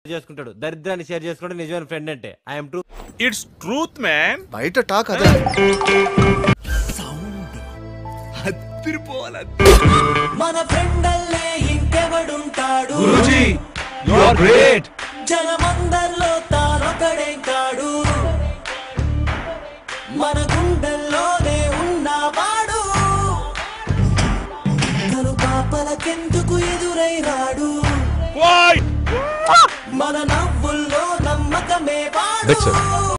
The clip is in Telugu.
చేసుకుంటాడు దరిద్రాన్ని షేర్ చేసుకుంటే నిజమైన ఫ్రెండ్ అంటే I'm too it's truth man బయట టాక్ అదే మన ఫ్రెండల్లే ఇంకెవడుంటాడు జనమందరిలో తానొకడే కాడు మన గుండెల్లోనే ఉన్నవాడు తను పాపలకెందుకు ఎదురై రాడు మన నవ్వుల్లో నమ్మకమే వాడు